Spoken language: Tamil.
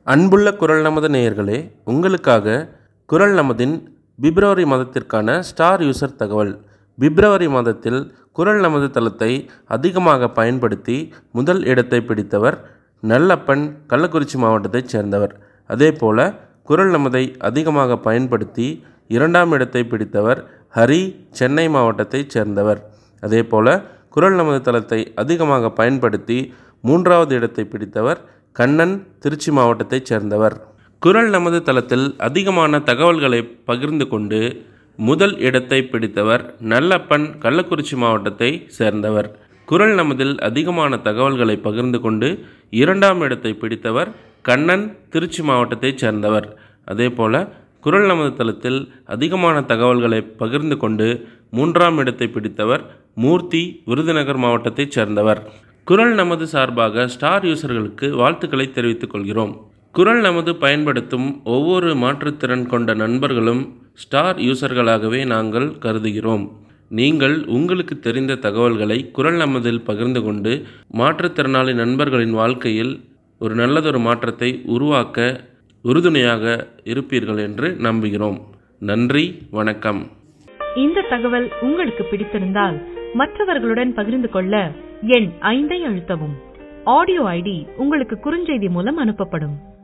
அன்புள்ள குரல் நமது நேயர்களே உங்களுக்காக குரல் நமதின் பிப்ரவரி மாதத்திற்கான ஸ்டார் யூசர் தகவல் பிப்ரவரி மாதத்தில் குரல் நமது தளத்தை அதிகமாக பயன்படுத்தி முதல் இடத்தை பிடித்தவர் நல்லப்பன் கள்ளக்குறிச்சி மாவட்டத்தைச் சேர்ந்தவர் அதேபோல குரல் நமதை அதிகமாக பயன்படுத்தி இரண்டாம் இடத்தை பிடித்தவர் ஹரி சென்னை மாவட்டத்தைச் சேர்ந்தவர் அதேபோல குரல் நமது தளத்தை அதிகமாக பயன்படுத்தி மூன்றாவது இடத்தை பிடித்தவர் கண்ணன் திருச்சி மாவட்டத்தைச் சேர்ந்தவர் குரல் நமது தளத்தில் அதிகமான தகவல்களை பகிர்ந்து கொண்டு முதல் இடத்தை பிடித்தவர் நல்லப்பன் கள்ளக்குறிச்சி மாவட்டத்தை சேர்ந்தவர் குரல் நமதில் அதிகமான தகவல்களை பகிர்ந்து கொண்டு இரண்டாம் இடத்தை பிடித்தவர் கண்ணன் திருச்சி மாவட்டத்தைச் சேர்ந்தவர் அதேபோல குரல் நமது தளத்தில் அதிகமான தகவல்களை பகிர்ந்து கொண்டு மூன்றாம் இடத்தை பிடித்தவர் மூர்த்தி விருதுநகர் மாவட்டத்தைச் சேர்ந்தவர் குரல் நமது சார்பாக ஸ்டார் யூசர்களுக்கு வாழ்த்துக்களை தெரிவித்துக் கொள்கிறோம் குரல் நமது பயன்படுத்தும் ஒவ்வொரு மாற்றுத்திறன் கொண்ட நண்பர்களும் ஸ்டார் யூசர்களாகவே நாங்கள் கருதுகிறோம் நீங்கள் உங்களுக்கு தெரிந்த தகவல்களை குரல் நமதில் பகிர்ந்து கொண்டு மாற்றுத்திறனாளி நண்பர்களின் வாழ்க்கையில் ஒரு நல்லதொரு மாற்றத்தை உருவாக்க உறுதுணையாக இருப்பீர்கள் என்று நம்புகிறோம் நன்றி வணக்கம் இந்த தகவல் உங்களுக்கு பிடித்திருந்தால் மற்றவர்களுடன் பகிர்ந்து கொள்ள எண் ஐந்தை அழுத்தவும் ஆடியோ ஐடி உங்களுக்கு குறுஞ்செய்தி மூலம் அனுப்பப்படும்